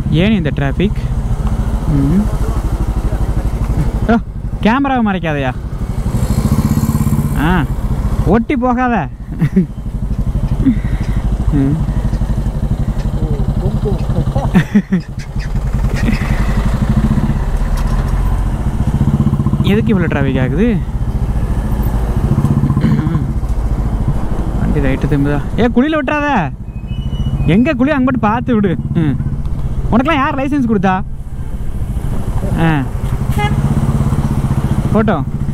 ஏன் இந்த டிராஃபிக் ம் ஓ கேமராவை மறைக்காதயா ஆ ஒட்டி போகாத ம். எதுக்கு இவ்வளோ டிராஃபிக் ஆகுது வண்டி ரைட்டு திரும்புதா ஏ குழியில் விட்டுறாத எங்கே குழி அங்கே மட்டும் பார்த்து விடு ம் உனக்கெல்லாம் யார் லைசன்ஸ் கொடுத்தா ஆ போட்டோம்